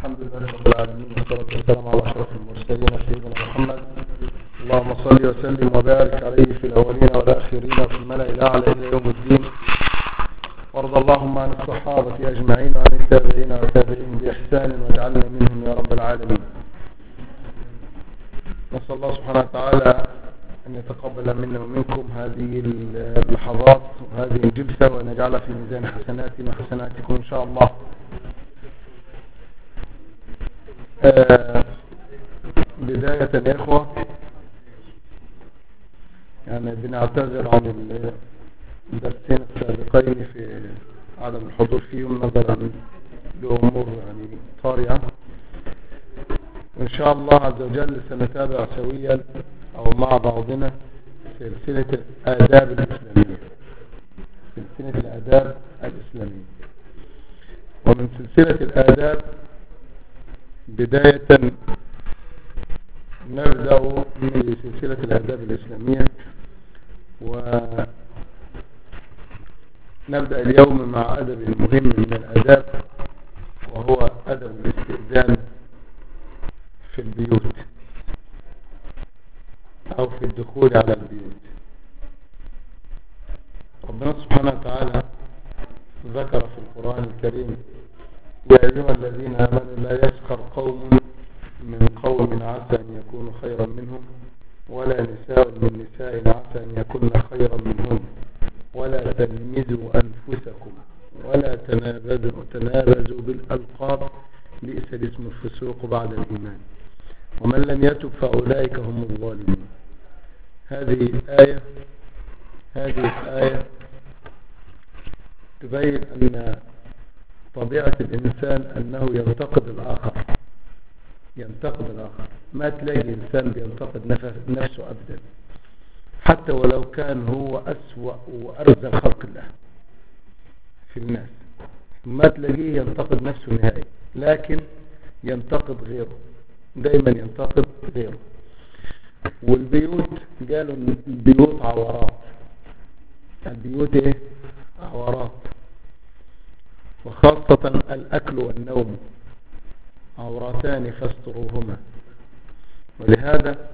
الحمد لله رب العالمين والصلاة والسلام على أشرف المرسلين سيدنا محمد اللهم صل وسلم وبارك عليه في الأولين والآخرين وفي الملأ الأعلى إلى يوم الدين وارض اللهم عن الصحابة أجمعين وعن التابعين والتابعين بإحسان واجعلنا منهم يا رب العالمين نسأل الله سبحانه وتعالى أن يتقبل منا ومنكم هذه اللحظات وهذه الجلسة وأن يجعلها في ميزان حسناتنا وحسناتكم إن شاء الله آه بداية يا إخوة يعني بنعتذر عن الدرسين السابقين في عدم الحضور فيهم نظرا لأمور يعني طارئة وإن شاء الله عز وجل سنتابع سويا أو مع بعضنا سلسلة الآداب الإسلامية سلسلة الآداب الإسلامية ومن سلسلة الآداب بداية نبدأ من سلسلة الآداب الإسلامية ونبدأ اليوم مع أدب مهم من الآداب وهو أدب الاستئذان في البيوت أو في الدخول على البيوت ربنا سبحانه وتعالى ذكر في القرآن الكريم يا أيها الذين آمنوا لا يسخر قوم من قوم عسى أن يكونوا خيرا منهم ولا نساء من نساء عسى أن يكون خيرا منهم ولا تلمزوا أنفسكم ولا تنابزوا, تنابزوا بالألقاب بئس الاسم الفسوق بعد الإيمان ومن لم يتب فأولئك هم الظالمون هذه الآية هذه الآية تبين أن طبيعة الإنسان أنه ينتقد الآخر ينتقد الآخر ما تلاقي إنسان بينتقد نفسه أبدا حتى ولو كان هو أسوأ وأرزل خلق الله في الناس ما تلاقيه ينتقد نفسه نهائي لكن ينتقد غيره دايما ينتقد غيره والبيوت قالوا البيوت عورات البيوت ايه عورات وخاصة الأكل والنوم عورتان فاستروهما ولهذا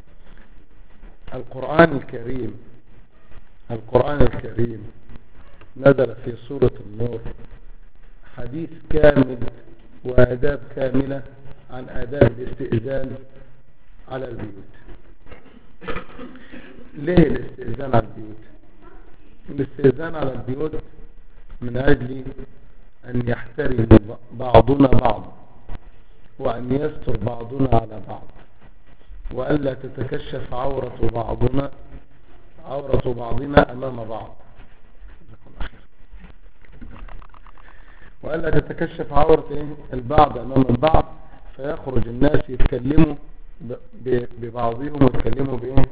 القرآن الكريم القرآن الكريم نزل في سورة النور حديث كامل وآداب كاملة عن آداب الاستئذان على البيوت ليه الاستئذان على البيوت الاستئذان على البيوت من أجل أن يحترم بعضنا بعض وأن يستر بعضنا على بعض وألا تتكشف عورة بعضنا عورة بعضنا أمام بعض وألا تتكشف عورة البعض أمام البعض فيخرج الناس يتكلموا ببعضهم ويتكلموا بإيه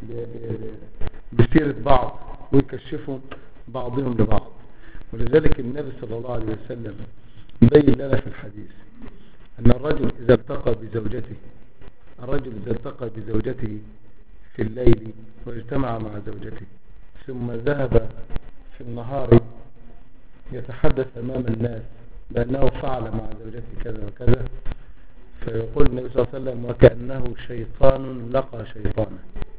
بسيرة بعض ويكشفوا بعضهم لبعض ولذلك النبي صلى الله عليه وسلم بين لنا في الحديث أن الرجل إذا التقى بزوجته الرجل إذا التقى بزوجته في الليل واجتمع مع زوجته ثم ذهب في النهار يتحدث أمام الناس بأنه فعل مع زوجته كذا وكذا فيقول النبي صلى الله عليه وسلم وكأنه شيطان لقى شيطانا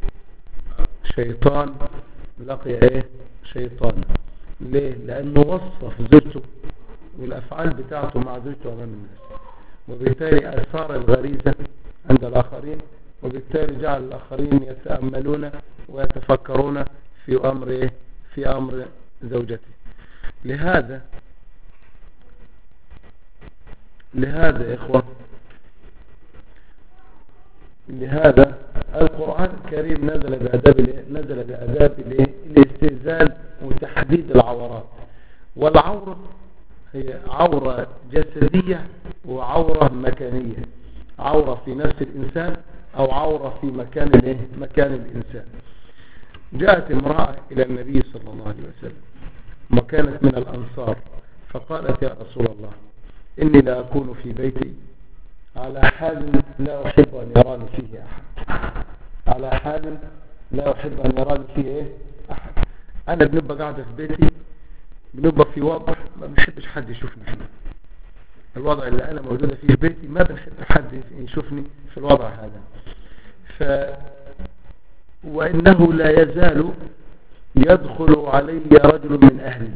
شيطان لقي ايه شيطان ليه لانه وصف زوجته والافعال بتاعته مع زوجته امام الناس وبالتالي اثار الغريزة عند الاخرين وبالتالي جعل الاخرين يتأملون ويتفكرون في امر ايه في امر زوجته لهذا لهذا يا اخوة لهذا القرآن الكريم نزل بأداب نزل بأداب الاستئذان وتحديد العورات والعورة هي عورة جسدية وعورة مكانية عورة في نفس الإنسان أو عورة في مكان مكان الإنسان جاءت امرأة إلى النبي صلى الله عليه وسلم وكانت من الأنصار فقالت يا رسول الله إني لا أكون في بيتي على حال لا أحب أن يراني فيه أحد على حال لا أحب أن يراني فيه إيه؟ أحد أنا بنبقى قاعدة في بيتي بنبقى في وضع ما بنحبش حد يشوفنا فيه الوضع اللي انا موجودة فيه في بيتي ما بنحب حد يشوفني في الوضع هذا ف وانه لا يزال يدخل علي رجل من اهلي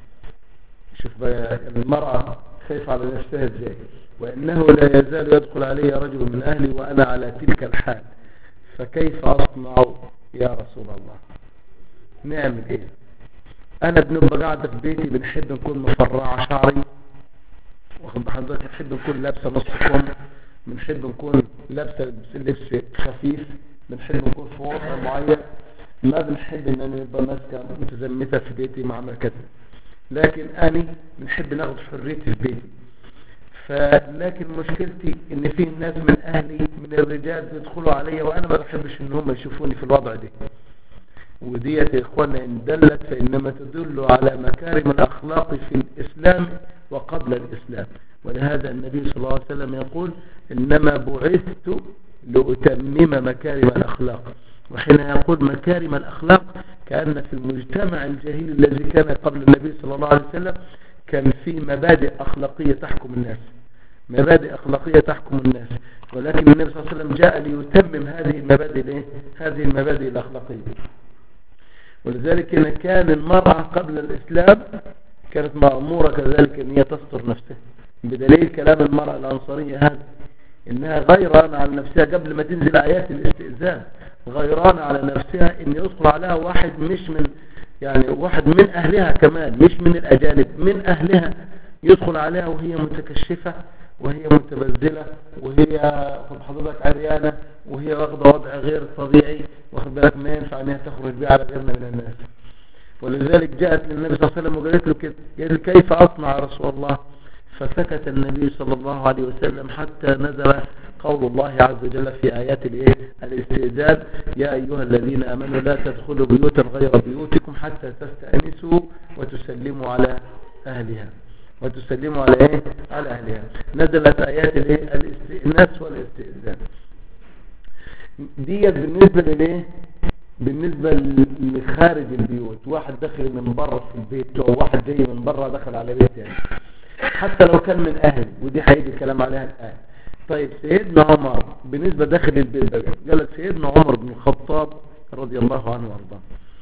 شوف بقى المرأة خايف على نفسها ازاي وانه لا يزال يدخل علي رجل من اهلي وانا على تلك الحال فكيف اصنع يا رسول الله نعمل ايه انا بنبقى قاعدة في بيتي بنحب نكون مفرعة شعري واخد بحضرتك بنحب نكون لابسة نص كم بنحب نكون لابسة لبس خفيف بنحب نكون في وضع معين ما بنحب ان انا نبقى ماسكة متزمتة في بيتي مع مركزي لكن انا بنحب ناخد حريتي في بيتي فلكن مشكلتي ان في ناس من اهلي من الرجال بيدخلوا عليا وانا ما بحبش ان هم يشوفوني في الوضع ده وديت يا اخوانا ان دلت فانما تدل على مكارم الاخلاق في الاسلام وقبل الاسلام ولهذا النبي صلى الله عليه وسلم يقول انما بعثت لاتمم مكارم الاخلاق وحين يقول مكارم الاخلاق كان في المجتمع الجاهلي الذي كان قبل النبي صلى الله عليه وسلم كان في مبادئ اخلاقيه تحكم الناس مبادئ اخلاقيه تحكم الناس ولكن النبي صلى الله عليه وسلم جاء ليتمم هذه المبادئ الايه هذه المبادئ الاخلاقيه ولذلك إن كان المرأة قبل الإسلام كانت مأمورة كذلك أن هي تستر نفسها بدليل كلام المرأة الأنصارية هذا إنها غيران على نفسها قبل ما تنزل آيات الاستئذان غيران على نفسها إن يدخل عليها واحد مش من يعني واحد من أهلها كمان مش من الأجانب من أهلها يدخل عليها وهي متكشفة وهي متبذلة وهي حضرتك عريانة وهي واخدة وضع غير طبيعي واخد بالك ما ينفع انها تخرج بها على غيرنا من الناس ولذلك جاءت للنبي صلى الله عليه وسلم وقالت له كده قالت كيف اصنع يا رسول الله فسكت النبي صلى الله عليه وسلم حتى نزل قول الله عز وجل في آيات الايه الاستئذان يا أيها الذين آمنوا لا تدخلوا بيوتا غير بيوتكم حتى تستأنسوا وتسلموا على أهلها وتسلموا على ايه على اهلها نزلت ايات الايه الاستئناس والاستئذان ديت بالنسبه للايه بالنسبه لخارج البيوت واحد داخل من بره في البيت او واحد جاي من بره دخل على بيت يعني حتى لو كان من اهل ودي هيجي الكلام عليها الان طيب سيدنا عمر بالنسبه داخل البيت ده قال لك سيدنا عمر بن الخطاب رضي الله عنه وارضاه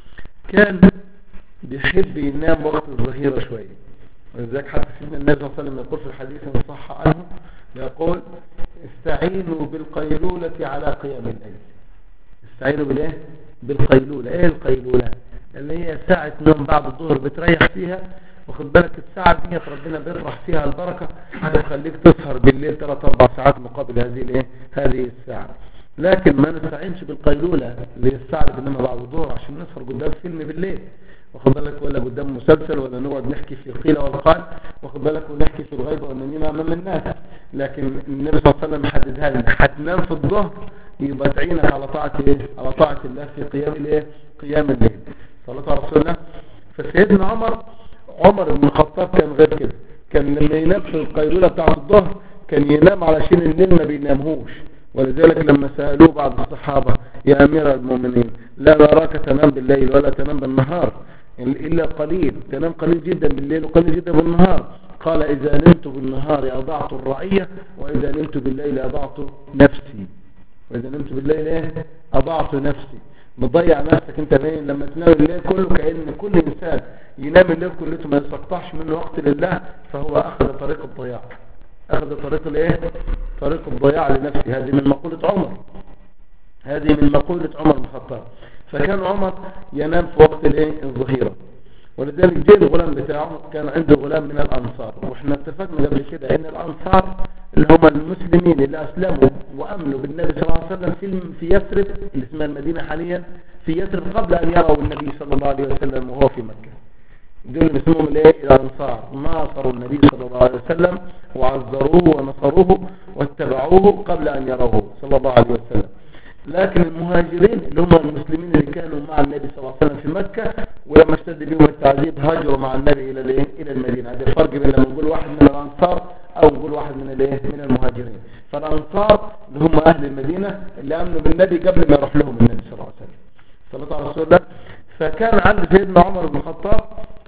كان بيحب ينام وقت الظهيره شويه ولذلك حتى سيدنا النبي صلى الله عليه وسلم يقول في الحديث ان صح عنه يقول استعينوا بالقيلولة على قيام الليل استعينوا بالايه بالقيلولة ايه القيلولة اللي هي ساعة نوم بعد الظهر بتريح فيها واخد بالك الساعة دي ربنا بيطرح فيها البركة هتخليك تسهر بالليل 3 4 ساعات مقابل هذه الايه هذه الساعة لكن ما نستعينش بالقيلولة اللي هي الساعة اللي بننام بعد الظهر عشان نسهر قدام فيلم بالليل واخد بالك ولا قدام مسلسل ولا نقعد نحكي في القيل والقال واخد بالك ونحكي في الغيبة والنميمة امام الناس لكن النبي صلى الله عليه وسلم حددها لنا هتنام في الظهر يبقى تعينك على طاعة ايه على طاعة الله في قيام الايه قيام الليل صلى على رسول الله فسيدنا عمر عمر بن الخطاب كان غير كده كان لما ينام في القيلولة بتاعة الظهر كان ينام علشان الليل ما بينامهوش ولذلك لما سألوه بعض الصحابة يا أمير المؤمنين لا نراك تنام بالليل ولا تنام بالنهار إلا قليل تنام قليل جدا بالليل وقليل جدا بالنهار قال إذا نمت بالنهار أضعت الرعية وإذا نمت بالليل أضعت نفسي وإذا نمت بالليل إيه أضعت نفسي بتضيع نفسك انت باين لما تنام الليل كله كأن كل إنسان ينام الليل كلته ما يستقطعش منه وقت لله فهو أخذ طريق الضياع أخذ طريق الإيه طريق الضياع لنفسه هذه من مقولة عمر هذه من مقولة عمر بن الخطاب فكان عمر ينام في وقت الايه الظهيرة ولذلك جه الغلام بتاعه كان عنده غلام من الأنصار واحنا اتفقنا قبل كده ان الأنصار اللي هم المسلمين اللي أسلموا وأمنوا بالنبي صلى الله عليه وسلم في في يثرب اللي اسمها المدينة حاليا في يثرب قبل أن يروا النبي صلى الله عليه وسلم وهو في مكة دول اللي اسمهم الايه الأنصار ناصروا النبي صلى الله عليه وسلم وعزروه ونصروه واتبعوه قبل أن يروه صلى الله عليه وسلم لكن المهاجرين اللي هم المسلمين اللي كانوا مع النبي صلى الله عليه وسلم في مكة ولما اشتد بهم التعذيب هاجروا مع النبي الى الايه الى المدينة هذا الفرق بين لما نقول واحد من الانصار او نقول واحد من الايه من المهاجرين فالانصار اللي هم اهل المدينة اللي امنوا بالنبي قبل ما يروح لهم النبي صلى الله عليه وسلم صلى الله عليه وسلم فكان عند سيدنا عمر بن الخطاب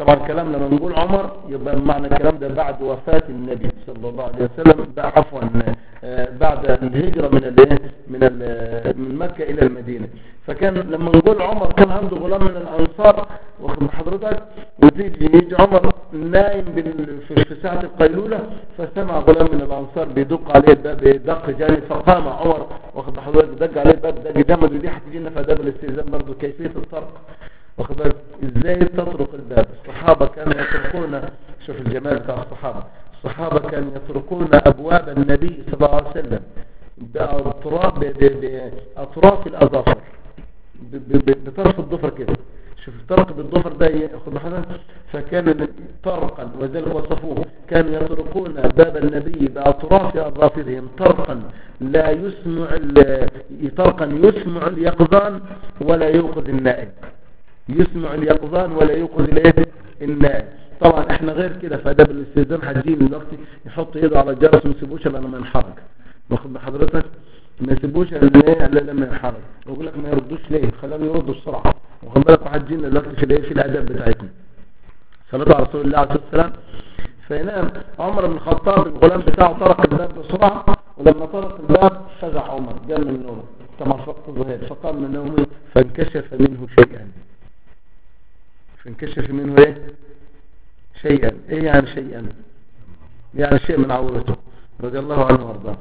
طبعا الكلام لما نقول عمر يبقى معنى الكلام ده بعد وفاة النبي صلى الله عليه وسلم بقى عفوا آه، بعد الهجرة من الايه من ال- من مكة الى المدينة فكان لما نقول عمر كان عنده غلام من الانصار واخد بال حضرتك وتيجي يجي عمر نايم بال- في في ساعة القيلولة فسمع غلام من الانصار بيدق عليه الباب دق جامد فقام عمر واخد بال حضرتك دق عليه الباب دق جامد ودي هتيجي لنا في اداب الاستئذان برضه كيفية الطرق واخد بالك ازاي تطرق الباب الصحابة كانوا يطرقون شوف الجمال بتاع الصحابة الصحابة كانوا يطرقون ابواب النبي صلى الله عليه وسلم باطراف ب- ب- باطراف الاظافر ب- ب- ب- بطرف الضفر كده شوف الطرق بالضفر ده ياخد حضرتك فكان طرقا وذلك وصفوه كانوا يطرقون باب النبي باطراف اظافرهم طرقا لا يسمع ال- طرقا يسمع اليقظان ولا يوقظ النائم يسمع اليقظان ولا يوقظ الايه النائم طبعا احنا غير كده فاداب الاستئذان حاجين دلوقتي يحط ايده على الجرس ما يسيبوش الا لما ينحرج واخد بحضرتك ما يسيبوش الا ايه الا لما ينحرج ويقول لك ما يردوش ليه خلاهم يردوا بسرعه واخد بالك وحاجين دلوقتي في الايه في الاداب بتاعتنا صلاه على رسول الله عليه الصلاه والسلام فينام عمر بن الخطاب الغلام بتاعه طرق الباب بسرعه ولما طرق الباب فزع عمر قام من نومه كما في وقت الظهير فقام من نومه فانكشف منه شيئا فانكشف منه ايه شيئا ايه يعني شيئا يعني شيء من عورته رضي الله عنه وارضاه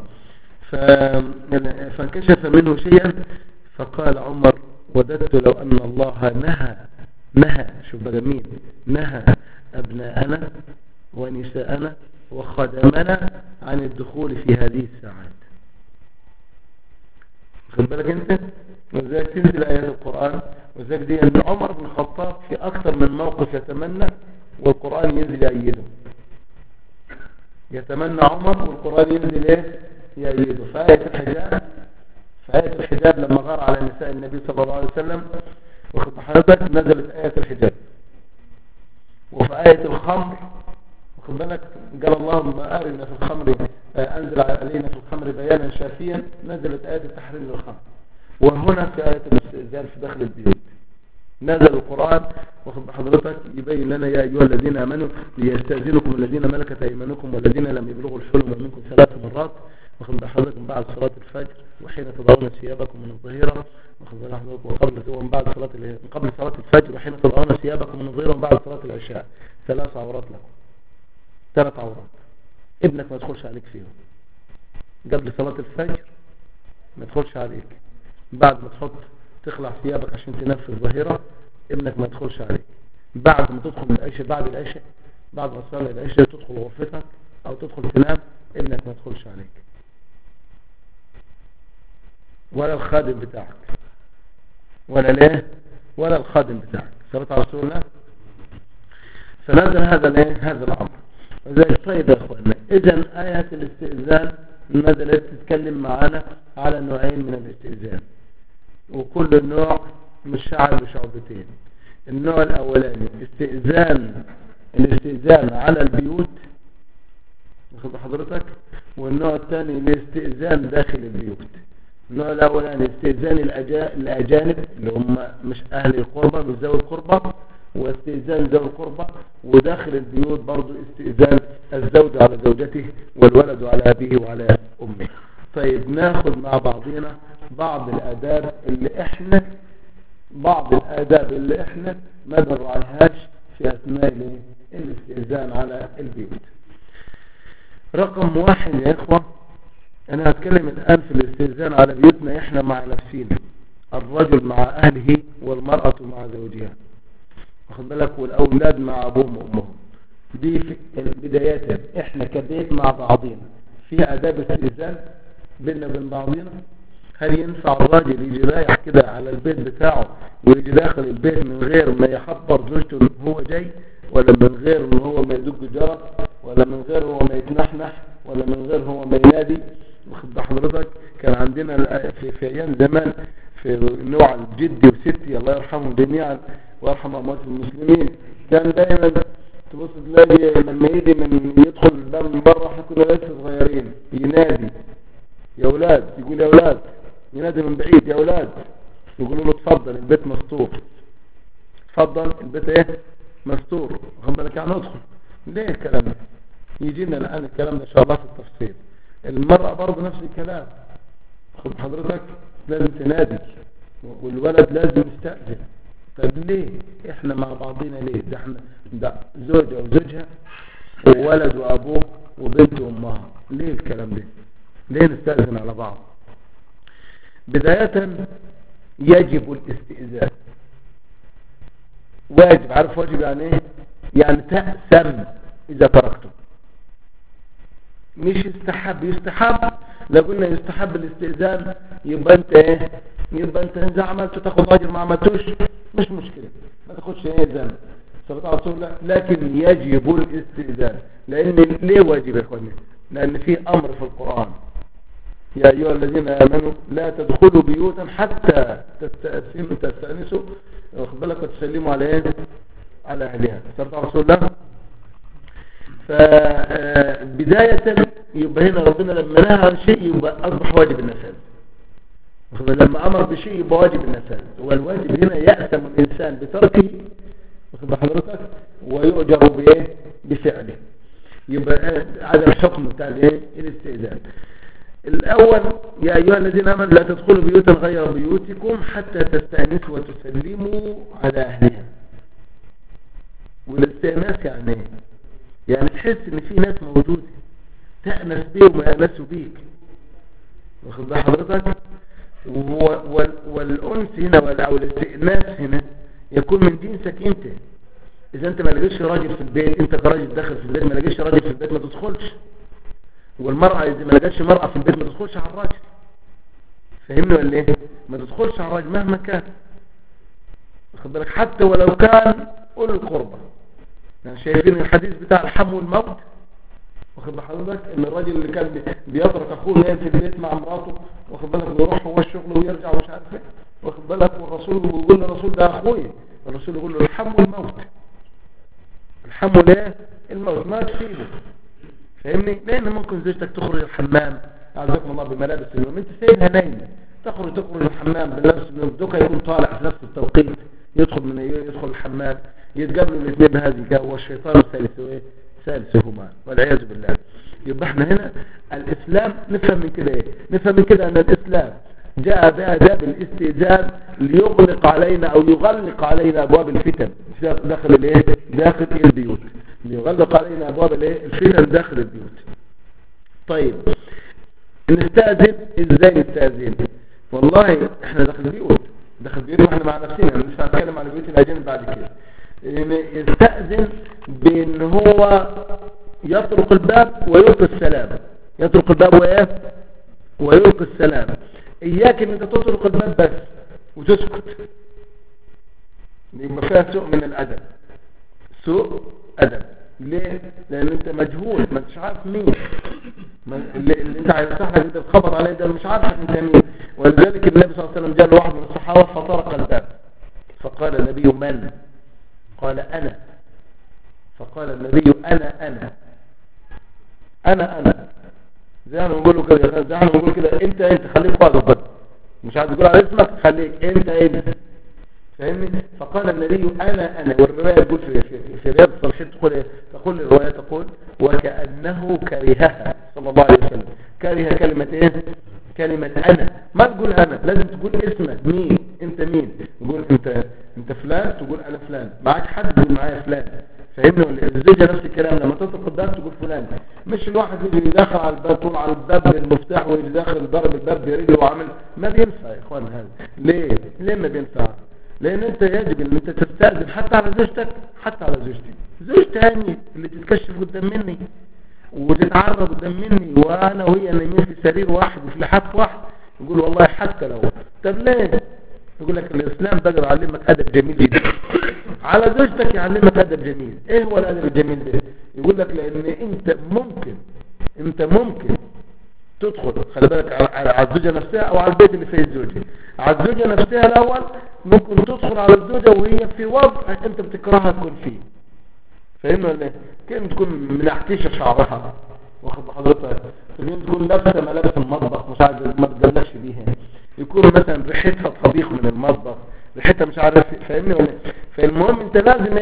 ف- فانكشف منه شيئا فقال عمر وددت لو ان الله نهى نهى شوف بقى مين نهى ابناءنا ونساءنا وخدمنا عن الدخول في هذه الساعات خد بالك انت وذلك تنزل ايات القرآن وذلك دي ان عمر بن الخطاب في اكثر من موقف يتمنى والقرآن ينزل يأيده يتمنى عمر والقرآن ينزل ايه يأيده فآية الحجاب فآية الحجاب لما غار على نساء النبي صلى الله عليه وسلم واخد حضرتك نزلت آية الحجاب وفي آية الخمر واخد بالك قال اللهم أرنا في الخمر آه، أنزل علينا في الخمر بيانا شافيا نزلت آية التحريم للخمر وهنا في آية الاستئذان في داخل البيوت نزل القرآن واخد بحضرتك يبين لنا يا أيها الذين آمنوا ليستأذنكم الذين ملكت أيمانكم والذين لم يبلغوا الحلم منكم ثلاث مرات واخد بحضرتك من بعد صلاة الفجر وحين تضعون ثيابكم من الظهيرة واخد بحضرتك وقبل ومن بعد صلاة ال- من قبل صلاة الفجر وحين تضعون ثيابكم من الظهيرة ومن بعد صلاة العشاء ثلاث عورات لكم ثلاث عورات ابنك ما يدخلش عليك فيهم قبل صلاة الفجر ما يدخلش عليك بعد ما تحط تخلع ثيابك عشان تنام في الظهيرة ابنك ما يدخلش عليك بعد ما تدخل العشاء بعد العشاء بعد ما تصلي العشاء تدخل غرفتك او تدخل تنام ابنك ما يدخلش عليك ولا الخادم بتاعك ولا ليه ولا الخادم بتاعك صلاة على رسول الله فنزل هذا الايه هذا الامر وذلك طيب يا اخوانا اذا آية الاستئذان نزلت تتكلم معانا على نوعين من الاستئذان وكل نوع مش شعب بشعبتين النوع الاولاني استئذان الاستئذان على البيوت واخد حضرتك والنوع الثاني الاستئذان داخل البيوت النوع الاولاني استئذان الأجا- الاجانب اللي هم مش اهل القربة مش ذوي القربة واستئذان ذوي القربة وداخل البيوت برضو استئذان الزوج على زوجته والولد على ابيه وعلى امه طيب ناخد مع بعضنا بعض الاداب اللي احنا بعض الاداب اللي احنا ما بنراعيهاش في اثناء الايه؟ الاستئذان على البيوت رقم واحد يا اخوة انا هتكلم الان في الاستئذان على بيوتنا احنا مع نفسينا الرجل مع اهله والمرأة مع زوجها واخد بالك والاولاد مع ابوهم وامهم دي في بداية احنا كبيت مع بعضنا في اداب استئذان بيننا وبين بعضنا هل ينفع الراجل يجي رايح كده على البيت بتاعه ويجي داخل البيت من غير ما يخبر زوجته ان هو جاي ولا من غير ان هو ما يدق جرس ولا من غير هو ما يتنحنح ولا من غير هو ما ينادي واخد بال حضرتك كان عندنا الآ- في, في ايام زمان في نوع الجدي وستي الله يرحمهم جميعا ويرحم اموات المسلمين كان دايما تبص تلاقي لما يجي من يدخل الباب من بره احنا كنا لسه صغيرين ينادي يا اولاد يقول يا اولاد ينادي من بعيد يا اولاد يقولوا له اتفضل البيت مستور اتفضل البيت ايه مستور واخد بالك يعني ادخل ليه الكلام ده يجينا الان الكلام ده ان شاء الله في التفصيل المرأة برضه نفس الكلام خد حضرتك لازم تنادي والولد لازم يستأذن طب ليه احنا مع بعضنا ليه ده احنا ده زوجة وزوجها وولد وابوه وبنت وامها ليه الكلام ده ليه نستأذن على بعض بداية يجب الاستئذان واجب عارف واجب يعني ايه يعني تأثم اذا تركته مش يستحب يستحب لو قلنا يستحب الاستئذان يبقى انت ايه يبقى انت اذا عملت تاخد اجر ما عملتوش مش مشكله ما تاخدش ايه ذنب ثبت على رسول الله لكن يجب الاستئذان لان ليه واجب يا اخواني لان في امر في القران يا ايها الذين امنوا لا تدخلوا بيوتا حتى تستأنسوا تستأنسوا واخد بالك وتسلموا على ايه على اهلها ثبت على رسول الله فبداية يبقى هنا ربنا لما نهى عن شيء يبقى أصبح واجب النفاذ لما أمر بشيء يبقى واجب النفاذ والواجب هنا يأثم الإنسان بتركه واخد حضرتك ويؤجر بإيه بفعله يبقى هذا الحكم بتاع الايه الاستئذان الأول يا أيها الذين آمنوا لا تدخلوا بيوتا غير بيوتكم حتى تستأنسوا وتسلموا على أهلها والاستئناس يعني ايه يعني تحس ان في ناس موجودة تأنس بيهم ويأنسوا بيك واخد بال حضرتك والأنس هنا أو الاستئناس هنا يكون من جنسك انت اذا انت ما لقيتش راجل في البيت انت كراجل داخل في البيت ما لقيتش راجل في البيت ما تدخلش والمرأة اذا ما لقيتش مرأة في البيت ما تدخلش على الراجل فهمني ولا ايه ما تدخلش على الراجل مهما كان واخد بالك حتى ولو كان أولي القربة يعني شايفين الحديث بتاع الحم والموت واخد بحضرتك ان الراجل اللي كان بيترك اخوه نايم في البيت مع مراته واخد بالك ويروح هو الشغل ويرجع ومش عارف ايه واخد بالك والرسول بيقول للرسول ده اخويا الرسول يقول له الحم والموت الحم ليه الموت ما تسيبه فاهمني لان ممكن زوجتك تخرج الحمام اعزكم الله بملابس النوم انت سايبها نايمه تخرج تخرج الحمام بملابس النوم دوكا يكون طالع في نفس التوقيت يدخل من يدخل الحمام يتقابلوا الاثنين بهذه الجو والشيطان الثالث ايه ثالثهما والعياذ بالله يبقى احنا هنا الاسلام نفهم من كده ايه نفهم من كده ان الاسلام جاء باداب الاستئذان ليغلق علينا او يغلق علينا ابواب الفتن داخل الايه داخل البيوت ليغلق علينا ابواب الايه الفتن داخل البيوت طيب نستأذن ازاي نستأذن والله احنا داخل البيوت داخل البيوت واحنا مع نفسنا مش هنتكلم على بيوت الاجانب بعد كده يستأذن بان هو يطرق الباب ويلقي السلام يطرق الباب وايه ويلقي السلام اياك ان انت تطرق الباب بس وتسكت يبقى فيها سوء من الادب سوء ادب ليه لان انت مجهول ما انتش عارف مين اللي, اللي انت هيفتح لك انت تخبط عليه ده مش عارف انت مين ولذلك النبي صلى الله عليه وسلم جاء لواحد من الصحابه فطرق الباب فقال النبي من قال أنا فقال النبي أنا أنا أنا أنا زي ما نقول كده زي ما نقول كده أنت أنت خليك واضح بس مش عايز تقول على اسمك خليك أنت أنت فاهمني فقال النبي أنا أنا والرواية تقول في في, في رياض الصالحين تقول إيه تقول الرواية تقول وكأنه كرهها صلى الله عليه وسلم كره كلمة إيه كلمة أنا ما تقول أنا لازم تقول اسمك مين أنت مين تقول أنت أنت فلان تقول أنا فلان معك حد تقول معايا فلان فاهمني ولا الزوجة نفس الكلام لما تطلق الباب تقول فلان مش الواحد يجي يدخل على الباب طول على الباب بالمفتاح ويجي داخل ضرب الباب برجله وعامل ما بينفع يا اخوان هذا ليه ليه ما بينفع لان انت يجب ان انت تستأذن حتى على زوجتك حتى على زوجتي زوج تاني اللي تتكشف قدام مني وتتعرض قدام مني وانا وهي نايمين في سرير واحد وفي لحاف واحد يقول والله حتى لو طب ليه يقول لك الاسلام بقى يعلمك ادب جميل جدا على زوجتك يعلمك ادب جميل ايه هو الادب الجميل ده يقول لك لان انت ممكن انت ممكن تدخل خلي بالك على الزوجه نفسها او على البيت اللي فيه الزوجه على الزوجه نفسها الاول ممكن تدخل على الزوجه وهي في وضع انت بتكرهها تكون فيه فاهمني ولا ايه كان تكون منحتيشه شعرها واخد حضرتك تكون تكون لابسه ملابس المطبخ مش عارف ما تجلش بيها يكون مثلا ريحتها طبيخ من المطبخ ريحتها مش عارف فاهمني ولا ايه فالمهم انت لازم ايه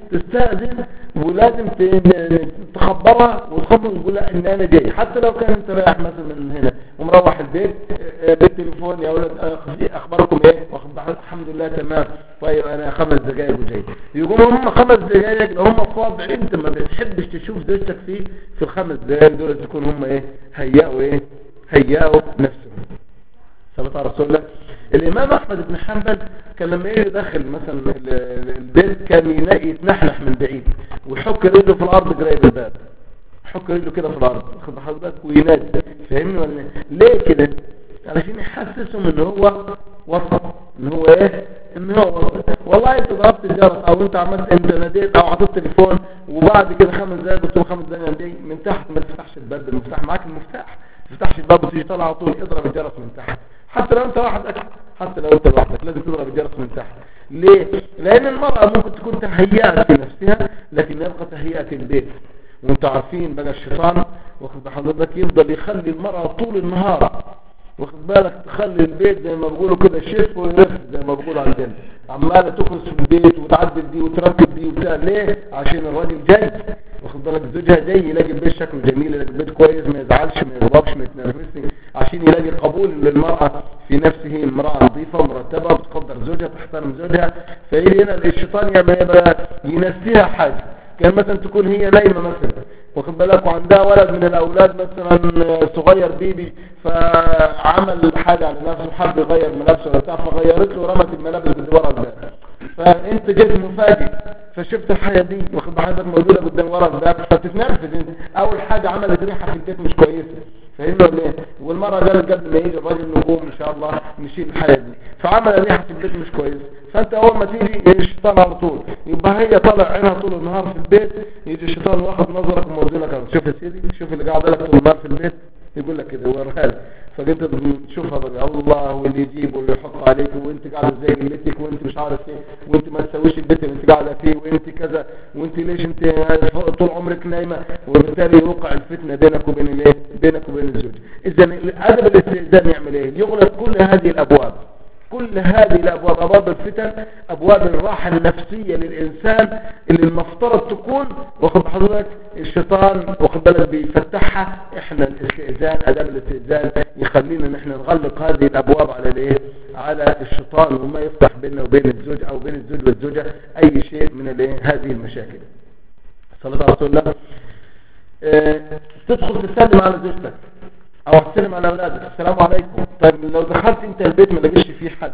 تستأذن ولازم ت- تخبرها وتخبر وتقول لها ان انا جاي حتى لو كان انت رايح مثلا من هنا ومروح البيت آه، بالتليفون يا ولد آه، اخباركم ايه واخد بالك؟ الحمد لله تمام طيب انا خمس دقايق وجاي يقوموا هم خمس دقايق لو هم فاضي انت ما بتحبش تشوف زوجتك فيه في الخمس دقايق دول تكون هم ايه هيئوا ايه هيئوا نفسهم صلاة على رسول الله الإمام أحمد بن حنبل كان لما يجي يدخل مثلا ال- ال- البيت كان ينا- يتنحنح من بعيد ويحك رجله في الأرض قريب الباب يحك رجله كده في الأرض خد حضرتك وينادي فاهمني ولا إيه؟ ليه كده؟ علشان يحسسهم ان هو وسط ان هو ايه ان هو وسط والله انت ضربت الجرس او انت عملت انت ناديت او عطيت تليفون وبعد كده خمس دقايق قلت له خمس دقايق دي من تحت ما تفتحش الباب بالمفتاح معاك المفتاح ما تفتحش الباب وتيجي طالع على طول اضرب الجرس من تحت حتى لو انت وحدك حتى لو انت لوحدك لازم تضرب الجرس من تحت ليه لان المرأة ممكن تكون تهيأت في نفسها لكن يبقى تهيأت البيت وانتوا عارفين بقى الشيطان واخد بحضرتك يفضل يخلي المرأة طول النهار واخد بالك تخلي البيت زي ما بيقولوا كده شف ويرف زي ما بيقولوا عندنا عماله تخلص في البيت وتعدل دي وتركب دي وبتاع ليه عشان الراجل جاي واخد بالك زوجها جاي يلاقي البيت شكله جميل يلاقي البيت كويس ما يزعلش ما يغضبش ما يتنرفزش عشان يلاقي قبول للمرأة في نفسه امرأة نظيفة مرتبة بتقدر زوجها تحترم زوجها فيجي هنا الشيطان يعمل ايه بقى ينسيها حاجة كان مثلا تكون هي نايمة مثلا واخد بالك وعندها ولد من الاولاد مثلا صغير بيبي فعمل حاجة على نفسه حب يغير ملابسه ولا بتاع فغيرت له ورمت الملابس اللي ورا الباب فانت جيت مفاجئ فشفت الحاجة دي واخد بالك موجودة قدام ورا الباب فتتنرفز انت اول حاجة عملت ريحة في البيت مش كويسة فاهمني ولا ايه والمرة قالت قبل ما يجي الراجل نقوم ان شاء الله نشيل الحاجة دي فعمل ريحة في البيت مش كويس فانت اول ما تيجي الشيطان على طول يبقى هي طالع عينها طول النهار في البيت يجي الشيطان واخد نظرك ومودينك على- شوف يا سيدي شوف اللي قاعد لك طول النهار في البيت يقول لك كده وريها لك فقلت تشوفها بقى الله واللي يجيب واللي يحط عليك وانت قاعده زي قلتك وانت مش عارف ايه وانت ما تسويش البيت اللي انت قاعده فيه وانت كذا وانت ليش انت طول عمرك نايمه وبالتالي يوقع الفتنه بينك وبين الايه بينك وبين الزوج اذا ادب الاستئذان يعمل ايه يغلق كل هذه الابواب كل هذه الابواب ابواب الفتن ابواب الراحه النفسيه للانسان اللي المفترض تكون واخد حضرتك الشيطان واخد بالك بيفتحها احنا الاستئذان اداب الاستئذان يخلينا ان احنا نغلق هذه الابواب على الايه على الشيطان وما يفتح بيننا وبين الزوج او بين الزوج والزوجه اي شيء من الايه هذه المشاكل صلى على رسول الله اه تدخل تسلم على زوجتك او تسلم على اولادك السلام عليكم طيب لو دخلت انت البيت ما لقيتش فيه حد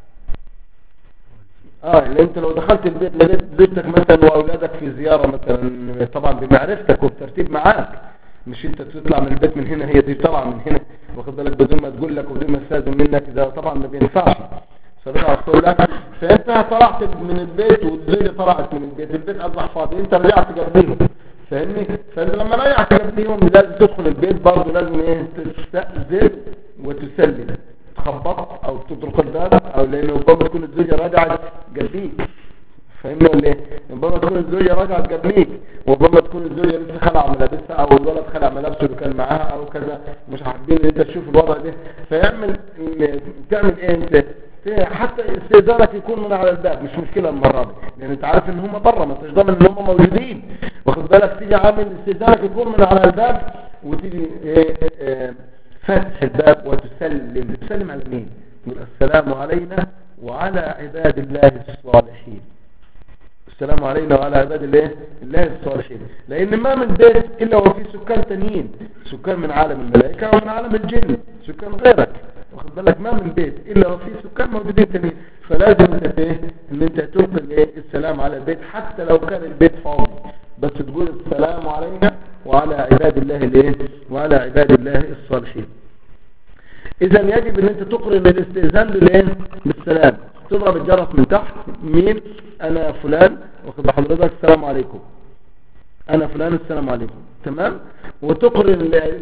اه لان انت لو دخلت البيت لقيت زوجتك مثلا واولادك في زيارة مثلا طبعا بمعرفتك وبترتيب معاك مش انت تطلع من البيت من هنا هي دي طالعه من هنا واخد بالك بدون ما تقول لك وبدون ما تستاذن منك ده طبعا ما بينفعش صلى الله عليه وسلم فانت طلعت من البيت والزوجه طلعت من البيت البيت اصبح فاضي انت رجعت قبلهم فاهمني فانت لما رجعت قبلهم لازم تدخل البيت برضه لازم ايه تستأذن وتسلم تخبط او تطرق الباب او لانه ربما تكون الزوجه رجعت قبليك فاهمني ولا ايه ربما تكون الزوجه رجعت قبليك وربما تكون الزوجه لسه خلع ملابسها او الولد خلع ملابسه اللي كان معاها او كذا مش حابين ان انت تشوف الوضع ده فيعمل تعمل ايه انت حتى استئذانك يكون من على الباب مش مشكله المره دي لان انت عارف ان هم بره ما انتش ضامن ان هم موجودين واخد بالك تيجي عامل استئذانك يكون من على الباب وتيجي ايه ايه فتح الباب وتسلم تسلم على مين تقول السلام علينا وعلى عباد الله الصالحين السلام علينا وعلى عباد الله الله الصالحين لان ما من بيت الا وفي سكان تانيين سكان من عالم الملائكه ومن عالم الجن سكان غيرك واخد بالك ما من بيت الا وفي سكان موجودين تانيين فلازم انت ايه ان انت تنقل ايه السلام على البيت حتى لو كان البيت فاضي بس تقول السلام علينا وعلى عباد الله الايه وعلى عباد الله الصالحين اذا يجب ان انت تقرن الاستئذان بالايه بالسلام تضرب الجرس من تحت مين انا فلان واخد حضرتك السلام عليكم انا فلان السلام عليكم تمام وتقرن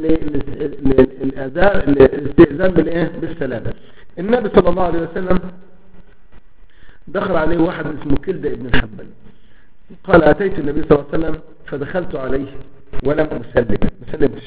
الاداء الاستئذان بالايه بالسلام النبي صلى الله عليه وسلم دخل عليه واحد اسمه كلدة ابن الحنبل قال اتيت النبي صلى الله عليه وسلم فدخلت عليه ولم اسلم ما سلمتش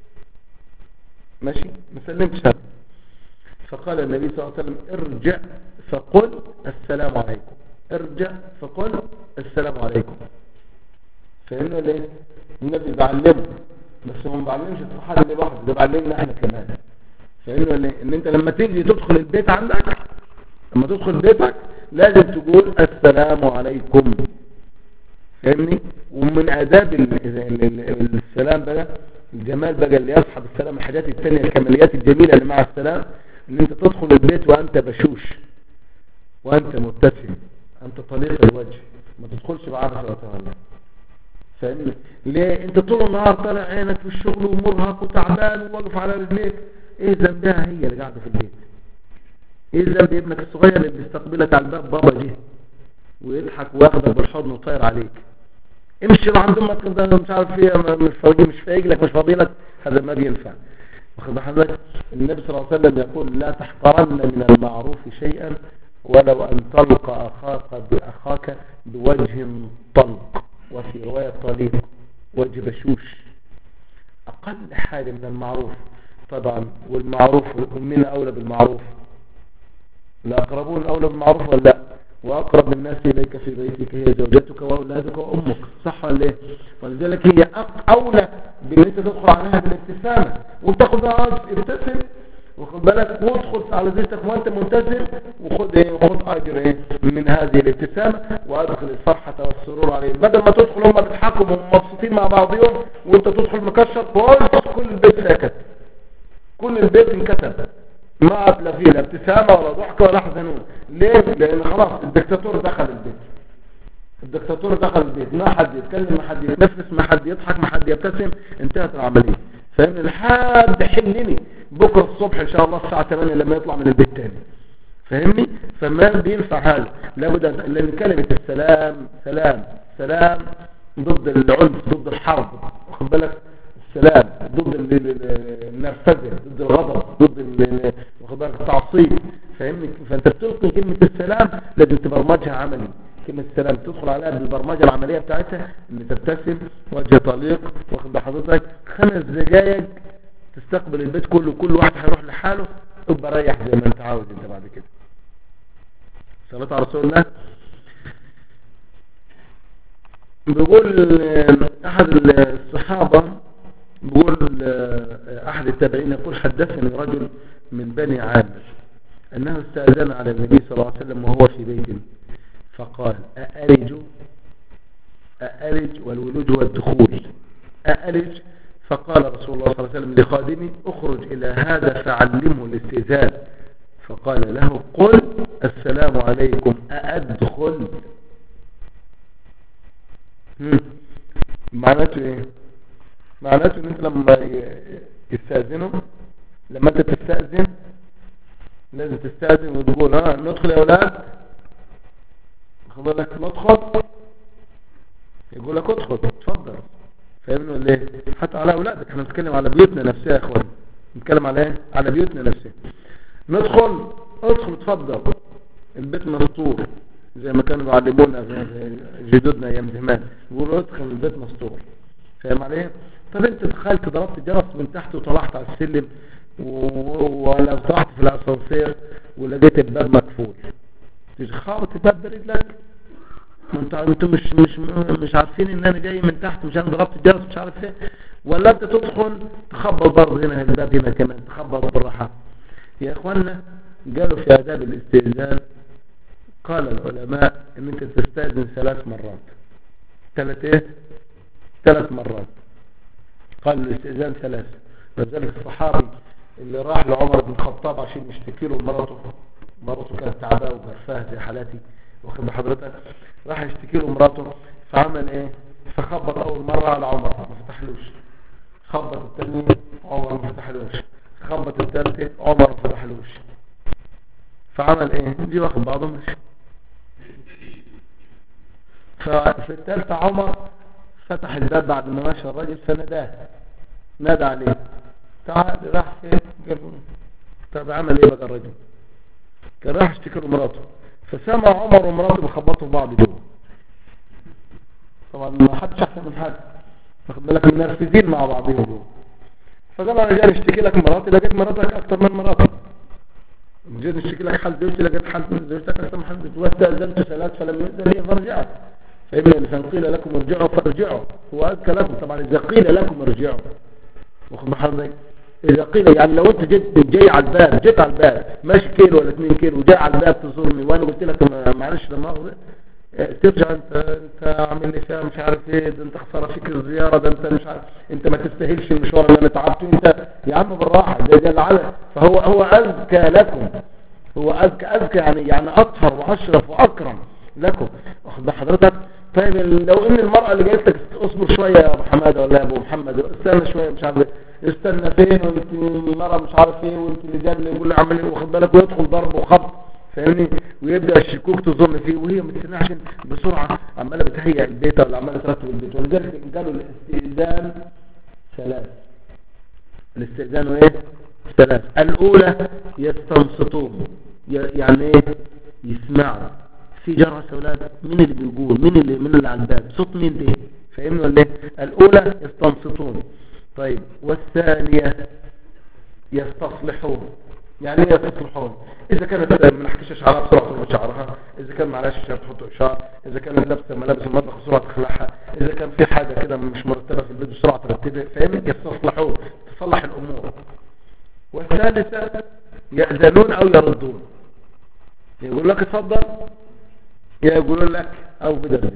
ماشي ما سلمتش هذا فقال النبي صلى الله عليه وسلم ارجع فقل السلام عليكم ارجع فقل السلام عليكم فهمنا ليه النبي بعلمه بس هو ما بعلمش الصحابه دي لوحده ده بعلمنا احنا كمان فهمنا ليه ان انت لما تيجي تدخل البيت عندك لما تدخل بيتك لازم تقول السلام عليكم فاهمني ومن اداب ال- ال- ال- السلام بقى الجمال بقى اللي يصحب السلام الحاجات التانية الكماليات الجميلة اللي مع السلام ان انت تدخل البيت وانت بشوش وانت مبتسم انت طليق الوجه ما تدخلش بعبث وتولى فاهمني ليه انت طول النهار طالع عينك في الشغل ومرهق وتعبان وواقف على رجليك ايه ذنبها هي اللي قاعده في البيت ايه ذنب ابنك الصغير اللي بيستقبلك على الباب بابا جه ويضحك وياخدك بالحضن ويطير عليك امشي عند امك ده مش عارف ايه ما- مش فاضي مش فايق لك مش فاضي لك هذا ما بينفع واخد بال حضرتك النبي صلى الله عليه وسلم يقول لا تحقرن من المعروف شيئا ولو ان تلقى اخاك باخاك بوجه طلق وفي روايه طليق وجه بشوش اقل حاجه من المعروف طبعا والمعروف ومن اولى بالمعروف الأقربون أولى بالمعروف ولا لا وأقرب الناس إليك في بيتك هي زوجتك وأولادك وأمك صح ولا إيه ولذلك هي أق- أولى بأن أنت تدخل عليها بالابتسامة وتاخد معاها ابتسم وخد بالك وادخل على زوجتك وانت ملتزم وخد ايه وخد اجر ايه من هذه الابتسامه وادخل الفرحه والسرور عليهم بدل ما تدخل هم بيضحكوا ومبسوطين مع بعضهم وانت تدخل مكشر خالص كل البيت ساكت كل البيت انكتب ما لا فيه لا ابتسامة ولا ضحك ولا حزنون ليه؟ لأن خلاص الدكتاتور دخل البيت الدكتاتور دخل البيت ما حد يتكلم ما حد يتنفس ما حد يضحك ما حد يبتسم انتهت العملية فاهمني لحد حلني بكرة الصبح ان شاء الله الساعة 8 لما يطلع من البيت تاني فاهمني فما بينفع هذا لابد أن- لان كلمة السلام سلام سلام ضد العنف ضد الحرب واخد بالك السلام ضد ال- ال- ال- النرفزه ضد الغضب ضد ال- ال- واخد بالك التعصيب فاهمني فانت بتلقي كلمه السلام لازم تبرمجها عملي كلمه السلام تدخل عليها بالبرمجه العمليه بتاعتها ان تبتسم وجه طليق واخد بال حضرتك خمس دقائق تستقبل البيت كله كل واحد هيروح لحاله ابقى ريح زي ما انت عاوز انت بعد كده صلاه على رسول الله بيقول آه، احد الصحابة بيقول آه، احد التابعين يقول حدثني رجل من بني عامر انه استأذن على النبي صلى الله عليه وسلم وهو في بيته فقال أألج أألج والولوج هو الدخول أألج فقال رسول الله صلى الله عليه وسلم لخادمه اخرج إلى هذا فعلمه الاستئذان فقال له قل السلام عليكم أأدخل مم. معناته ايه معناته ان انت لما ي- يستأذنوا لما انت تستأذن لازم تستأذن وتقول ها ندخل يا اولاد خد بالك ندخل يقول لك ادخل اتفضل فاهمني ولا ايه حتى على اولادك احنا بنتكلم على بيوتنا نفسها يا اخوان نتكلم على ايه على بيوتنا نفسها ندخل ادخل اتفضل البيت مستور زي ما كانوا يعلمونا في- جدودنا ايام زمان يقولوا ادخل البيت مستور فاهم عليه طب انت دخلت ضربت الجرس من تحت وطلعت على السلم و- ولا طلعت في الاسانسير ولقيت الباب مقفول تيجي خابط الباب برجلك ما انت انتوا مش مش مش عارفين ان انا جاي من تحت مش انا ضربت الجرس مش عارف ايه ولا انت تدخل تخبط برضه هنا الباب هنا كمان تخبط بالراحه يا اخوانا قالوا في آداب الاستئذان قال العلماء ان انت تستأذن ثلاث مرات ثلاث ايه ثلاث مرات قال الاستئذان ثلاث لذلك الصحابي اللي راح لعمر بن الخطاب عشان يشتكي له مراته مراته كانت تعبانه وجرفاه زي حالاتي واخد بحضرتك راح يشتكي له مراته فعمل ايه فخبط اول مره على عمر ما فتحلوش خبط الثاني عمر ما فتحلوش خبط الثالثه عمر ما فتحلوش فعمل ايه دي واخد بعضه ماشي ففي الثالثة عمر فتح الباب بعد ما مشى الراجل فناداه نادى عليه تعال راح فين قال له طب عمل ايه بقى الرجل كان راح يشتكي له مراته فسمع عمر ومراته بيخبطوا في بعض جوه طبعا ما حدش احسن من حد واخد بالك منرفزين مع بعضهم جوه فقال انا جاي اشتكي لك مراتي لقيت مراتك اكتر من مراتي جيت نشتكي لك حال زوجتي لقيت حال زوجتك اكثر من حال زوجتي واستاذنت ثلاث فلم يؤذن لي فرجعت فإن فان قيل لكم ارجعوا فارجعوا هو أذكى لكم طبعا إذا قيل لكم ارجعوا واخد بحضرتك إذا قيل يعني لو أنت جيت جاي على الباب جيت على الباب ماشي كيلو ولا 2 كيلو وجاي على الباب تزورني وأنا قلت لك ما- معلش لما أغرق ترجع انت انت عامل لي فيها مش عارف ايه ده انت خساره فيك الزياره ده انت مش عارف انت ما تستاهلش المشوار اللي انا تعبته انت يا عم بالراحه ده ده العلم فهو هو اذكى لكم هو اذكى اذكى يعني يعني اطهر واشرف واكرم لكم واخد بال حضرتك طيب ال- لو ان المراه اللي جايت لك اصبر شويه يا ابو حماده ولا يا ابو محمد استنى شويه مش عارف ايه استنى فين وانت المراه مش عارف ايه وانت اللي جاب لي يقول لي اعمل ايه واخد بالك ويدخل ضرب وخبط فاهمني ويبدا الشكوك تظن فيه وهي متسنى عشان بسرعه عماله بتهيئ البيت ولا عماله ترتب البيت ولذلك قالوا الاستئذان ثلاث الاستئذان ايه ثلاث الاولى يستنصتون ي- يعني ايه يسمعوا في جرس اولاد مين اللي بيقول مين اللي مين اللي على الباب صوت مين ده فاهمني ولا ايه الاولى يستنصتون طيب والثانيه يستصلحون يعني ايه يستصلحون اذا كانت ما نحكيش شعرها بسرعه تربط شعرها اذا كان معلش شعر تحط شعر اذا كانت لابسه ملابس المطبخ بسرعه تخلعها اذا كان في حاجه كده مش مرتبه في البيت بسرعه ترتبها فاهمني يستصلحون تصلح الامور والثالثه يأذنون او يردون يقول لك اتفضل يا يقولون لك او بدرجه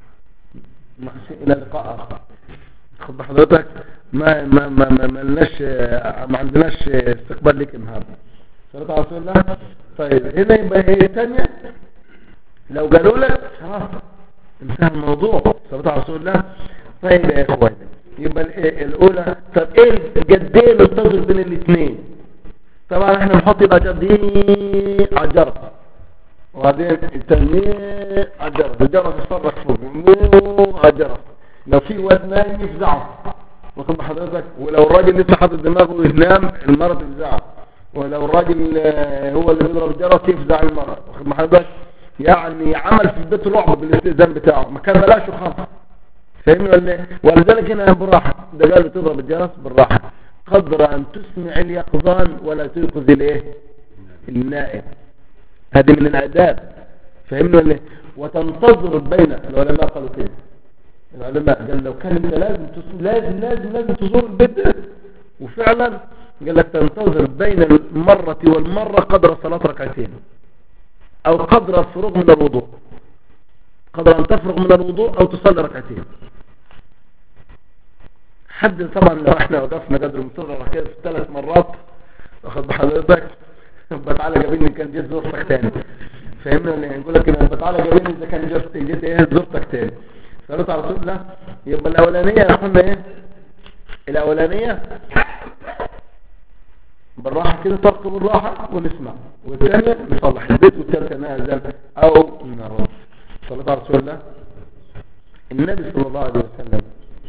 الى لقاء اخر خد بحضرتك ما ما ما ما ما لناش ما عندناش استقبال لك النهارده صلاه على رسول الله طيب هنا يبقى ايه الثانيه لو قالوا لك خلاص انتهى الموضوع صلاه على رسول الله طيب يا اخواني يبقى الايه الاولى طب ايه قد ايه ننتظر بين الاثنين طبعا احنا بنحط يبقى جد ايه على الجرس وبعدين التنمية على الجرس الجرس يصرخ فوق مو على الجرس لو في واد نايم يفزعه واخد بحضرتك ولو الراجل لسه حاطط دماغه ينام المرة تفزعه ولو الراجل آه، هو اللي بيضرب الجرس يفزع المرة واخد بحضرتك يعني عمل في البيت رعب بالاستئذان بتاعه ما كان بلاشه خالص فاهمني ولا ايه ولذلك هنا بالراحة ده قال تضرب الجرس بالراحة قدر ان تسمع اليقظان ولا تيقظ الايه النائم هذه من الاداب فاهمني ولا ايه وتنتظر بين العلماء قالوا كده العلماء قال لو كان انت لازم تص- لازم لازم لازم تزور البيت ده وفعلا قال لك تنتظر بين المرة والمرة قدر صلاة ركعتين او قدر الفروغ من الوضوء قدر ان تفرغ من الوضوء او تصلي ركعتين حد طبعا لو احنا وقفنا قدر مصر ركعتين في ثلاث مرات واخد بحضرتك يبقى تعالى جابيني كان جيت زرتك تاني فاهمنا ولا إيه؟ يقول لك يبقى تعالى جابيني اذا كان جيت جيت ايه زرتك تاني صلاه على رسول الله يبقى الاولانيه يا اخوانا ايه الاولانيه بالراحه كده ترك بالراحه ونسمع والثانيه نصلح البيت والثالثه نأذن او نرد صلاه على رسول الله النبي صلى الله عليه وسلم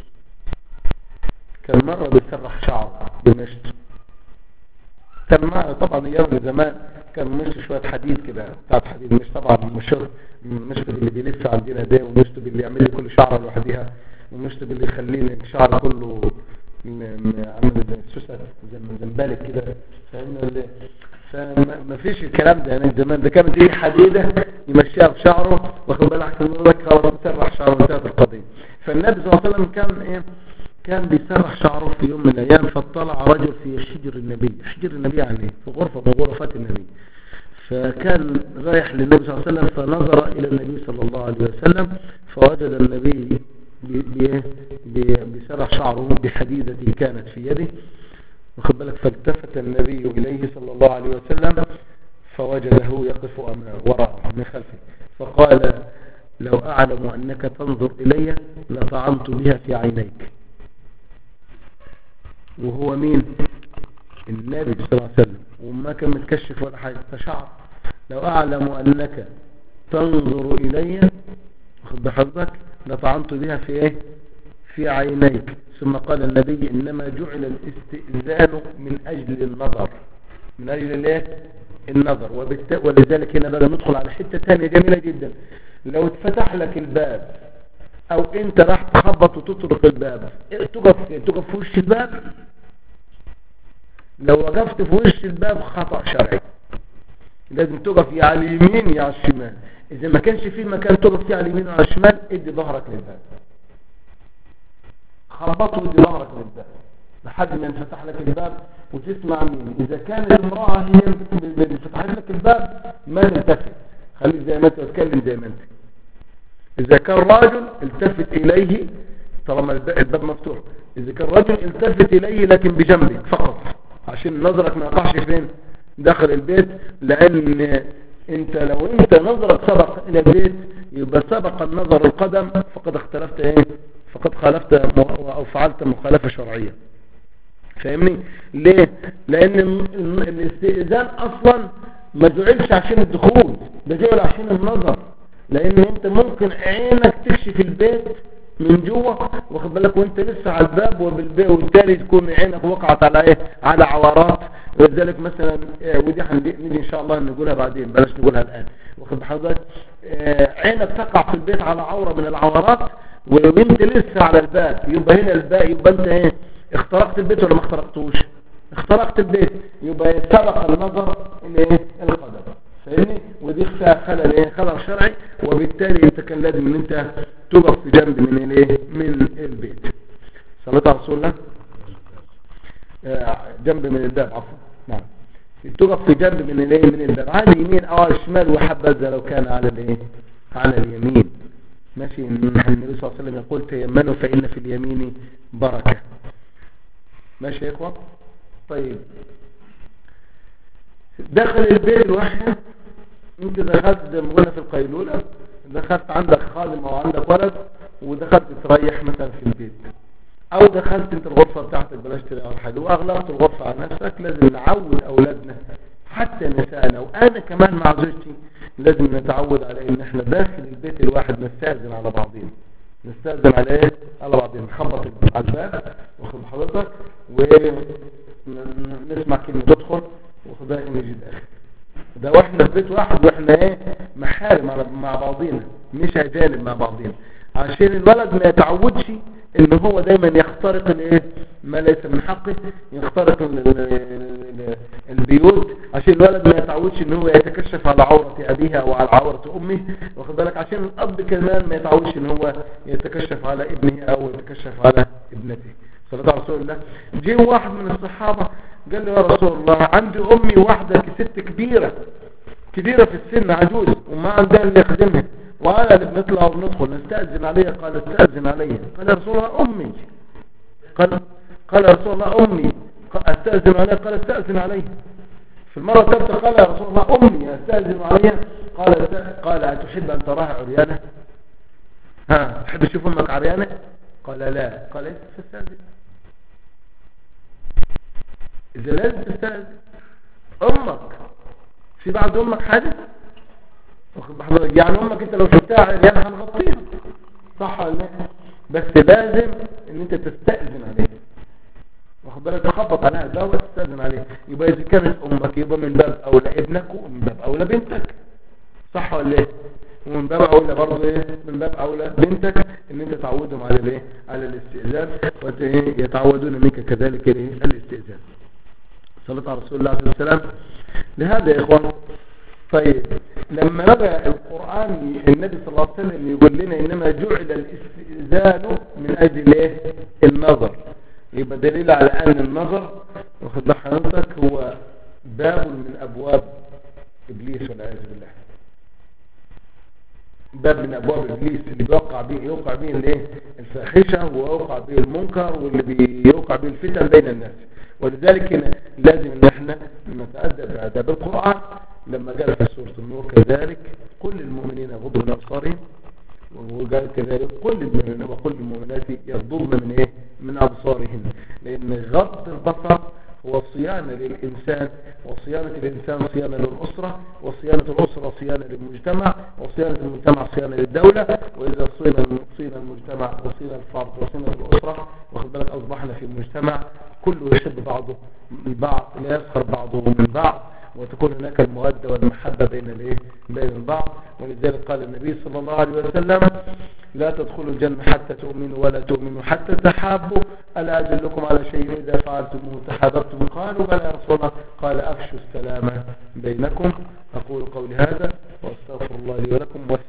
كان مره بيسرح شعره بمشط كان معه طبعا ايام زمان كان مش شويه حديد كده بتاعت حديد مش طبعا مش مش اللي بيلف عندنا ده ومش اللي يعمل لي كل شعره لوحدها ومش اللي يخلي لي الشعر كله م- م- عامل زي السوسه زي ما زنبالك كده فاهمني ولا إيه؟ فما ما فيش الكلام ده يعني زمان ده كانت ايه حديده يمشيها في شعره واخد بالك احسن يقول لك خلاص سرح شعره وانتهت القضيه فالنبي صلى الله عليه وسلم كان ايه كان بيسرح شعره في يوم من الايام فاطلع رجل في حجر النبي حجر النبي يعني ايه في غرفه من غرفات النبي فكان رايح للنبي صلى الله عليه وسلم فنظر الى النبي صلى الله عليه وسلم فوجد النبي بي- بي- بي- بيسرح شعره بحديدة كانت في يده واخد بالك فالتفت النبي إليه صلى الله عليه وسلم فوجده يقف أمامه وراءه من خلفه فقال لو أعلم أنك تنظر إلي لطعنت بها في عينيك وهو مين النبي صلى الله عليه وسلم وما كان متكشف ولا حاجة فشعر لو أعلم أنك تنظر إلي واخد بحضرتك لطعنت بها في إيه في عينيك ثم قال النبي إنما جعل الاستئذان من أجل النظر من أجل الايه النظر وبالت... ولذلك هنا بقى ندخل على حتة تانية جميلة جدا لو اتفتح لك الباب او انت راح تخبط وتطرق الباب إيه، تقف فين؟ تقف في وش الباب لو وقفت في وش الباب خطأ شرعي لازم تقف يا على اليمين يا على الشمال اذا ما كانش في مكان تقف فيه على اليمين وعلى الشمال ادي ظهرك للباب خبطه ودي ظهرك للباب لحد ما ينفتح لك الباب وتسمع مين اذا كانت امرأة هي اللي فتحت لك الباب ما تلتفت خليك زي ما انت تتكلم زي ما انت اذا كان راجل التفت اليه طالما الباب مفتوح اذا كان رجل التفت اليه لكن بجنبك فقط عشان نظرك ما يقعش فين داخل البيت لان انت لو انت نظرك سبق الى البيت يبقى سبق النظر القدم فقد اختلفت ايه فقد خالفت او فعلت مخالفة شرعية فاهمني ليه لان الاستئذان اصلا ما جعلش عشان الدخول ده جعل عشان النظر لان انت ممكن عينك تكشف البيت من جوه واخد بالك وانت لسه على الباب وبالبيت وبالتالي تكون عينك وقعت على ايه على عورات ولذلك مثلا ودي هنيجي ان شاء الله نقولها بعدين بلاش نقولها الان واخد بحضرتك عينك تقع في البيت على عورة من العورات وانت لسه على الباب يبقى هنا الباب يبقى انت ايه اخترقت البيت ولا ما اخترقتوش اخترقت البيت يبقى سبق النظر الايه القدم فاهمني ودي فيها خلل ايه خلل شرعي وبالتالي انت كان لازم ان انت تقف في جنب من الايه من البيت صلاه على رسول الله جنب من الباب عفوا نعم تقف في جنب من الايه من الباب على اليمين او على الشمال وحبذا لو كان على الايه على اليمين ماشي النبي صلى الله عليه وسلم يقول تيمنوا فإن في اليمين بركة ماشي يا اخوة طيب دخل البيت الواحد انت دخلت زي ما قلنا في القيلولة دخلت عندك خادم او عندك ولد ودخلت تريح مثلا في البيت او دخلت انت الغرفة بتاعتك بلاش تلاقي حاجة واغلقت الغرفة على نفسك لازم نعود اولادنا حتى نسائنا وانا كمان مع زوجتي لازم نتعود على ان احنا داخل البيت الواحد نستأذن على بعضين نستأذن على ايه على بعضين نخبط على الباب واخد حضرتك ونسمع كلمة تدخل واخد بالك نجي داخل ده واحنا في بيت واحد واحنا ايه محارم مع بعضينا مش اجانب مع بعضينا عشان الولد ما يتعودش ان هو دايما يخترق الايه ما ليس من حقه يخترق البيوت عشان الولد ما يتعودش ان هو يتكشف على عورة ابيها او على عورة امه واخد بالك عشان الاب كمان ما يتعودش ان هو يتكشف على ابنه او يتكشف على ابنته صلى الله عليه وسلم جه واحد من الصحابة قال له يا رسول الله عندي امي واحدة ست كبيرة كبيرة في السن عجوز وما عندها اللي يخدمها وانا اللي بنطلع وبندخل نستأذن عليها قال استأذن عليها قال يا رسول الله امي قال قال يا رسول الله امي استأذن عليها قال استأذن عليها في المرة الثالثة قال يا رسول الله امي استأذن عليها قال قال أتحب أن تراها عريانة ها تحب تشوف امك عريانة قال لا قال ايه تستأذن اذا لازم تستأذن امك في بعد امك حاجة واخد بحضرتك يعني امك انت لو شفتها عريانة هنغطيها صح ولا لا بس لازم ان انت تستأذن عليها واخد بالك تخبط عليها ده وتستأذن عليها يبقى اذا كانت امك يبقى من باب اولى ابنك ومن باب اولى بنتك صح ولا ايه ومن باب اولى برضه ايه من باب اولى بنتك ان انت تعودهم على الايه على الاستئذان ويتعودون منك كذلك الايه الاستئذان صلاه على رسول الله عليه وسلم لهذا يا اخوان طيب لما نرى القرآن النبي صلى الله عليه وسلم يقول لنا إنما جعل الاستئذان من أجل إيه؟ النظر يبقى دليل على أن النظر واخد بال حضرتك هو باب من أبواب إبليس والعياذ بالله باب من أبواب إبليس اللي بيوقع به يوقع به الايه الفاحشة ويوقع به المنكر واللي بيوقع به الفتن بين الناس ولذلك هنا لازم ان احنا نتأدب بآداب القرآن لما قال في سورة النور كذلك كل المؤمنين يغضوا من أبصارهم وقال كذلك كل المؤمنين وكل المؤمنات يغضون من ايه من أبصارهن لأن غض البصر هو صيانة للإنسان وصيانة الإنسان صيانة للأسرة وصيانة الأسرة صيانة للمجتمع وصيانة المجتمع صيانة للدولة وإذا صينا صينا المجتمع وصينا الفرد وصينا الأسرة واخد بالك أصبحنا في المجتمع كله يشد بعضه البعض لا يسخر بعضه من بعض وتكون هناك المودة والمحبة بين الايه بين البعض ولذلك قال النبي صلى الله عليه وسلم لا تدخلوا الجنة حتى تؤمنوا ولا تؤمنوا حتى تحابوا ألا أدلكم على شيء إذا فعلتموه تحاببتم قالوا بلى يا رسول الله قال أفشوا السلام بينكم أقول قولي هذا وأستغفر الله لي ولكم